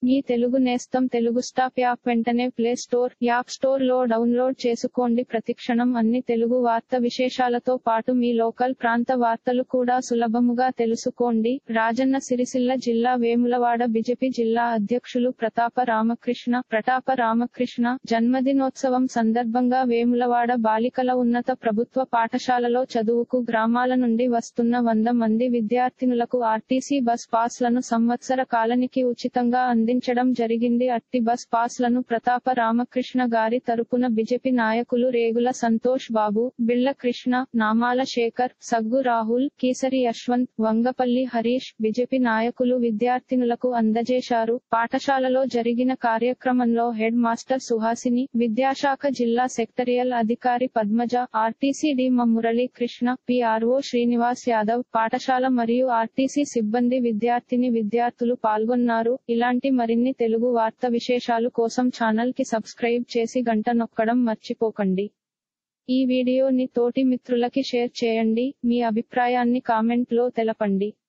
మీ తెలుగు నేస్తం Telugu stop app వెంటనే play store app store లో డౌన్లోడ్ చేసుకోండి ప్రతిక్షణం అన్ని తెలుగు వార్త విశేషాలతో పాటు మీ లోకల్ ప్రాంత వార్తలు కూడా సులభముగా తెలుసుకోండి రాజన్న సిరిసిల్ల జిల్లా వేములవాడ బిజెపి జిల్లా అధ్యక్షులు ప్రతాప రామకృష్ణ ప్రతాప రామకృష్ణ జన్మదినోత్సవం సందర్భంగా వేములవాడ బాలికల ఉన్నత ప్రభుత్వ పాఠశాలలో చదువుకు గ్రామాల నుండి వస్తున్న వంద మంది విద్యార్థినులకు ఆర్టీసీ బస్ పాస్లను సంవత్సర కాలానికి ఉచితంగా అందించడం జరిగింది అట్టి బస్ పాస్లను ప్రతాప రామకృష్ణ గారి తరపున బిజెపి నాయకులు రేగుల సంతోష్ బాబు బిళ్ల కృష్ణ నామాల శేఖర్ సగ్గు రాహుల్ కీసరి యశ్వంత్ వంగపల్లి హరీష్ బిజెపి నాయకులు విద్యార్థినులకు అందజేశారు పాఠశాలలో జరిగిన కార్యక్రమంలో హెడ్ మాస్టర్ సుహాసిని విద్యాశాఖ జిల్లా సెక్టరియల్ అధికారి Padmaja RTC D Murali Krishna PRO Srinivas Yadav పాఠశాల మరియు ఆర్టీసీ సిబ్బంది విద్యార్థిని విద్యార్థులు పాల్గొన్నారు ఇలాంటి మరిన్ని తెలుగు వార్త విశేషాలు కోసం ఛానల్ కి సబ్స్క్రైబ్ చేసి గంట నొక్కడం మర్చిపోకండి ఈ వీడియోని తోటి మిత్రులకి షేర్ చేయండి మీ అభిప్రాయాన్ని కామెంట్ లో తెలపండి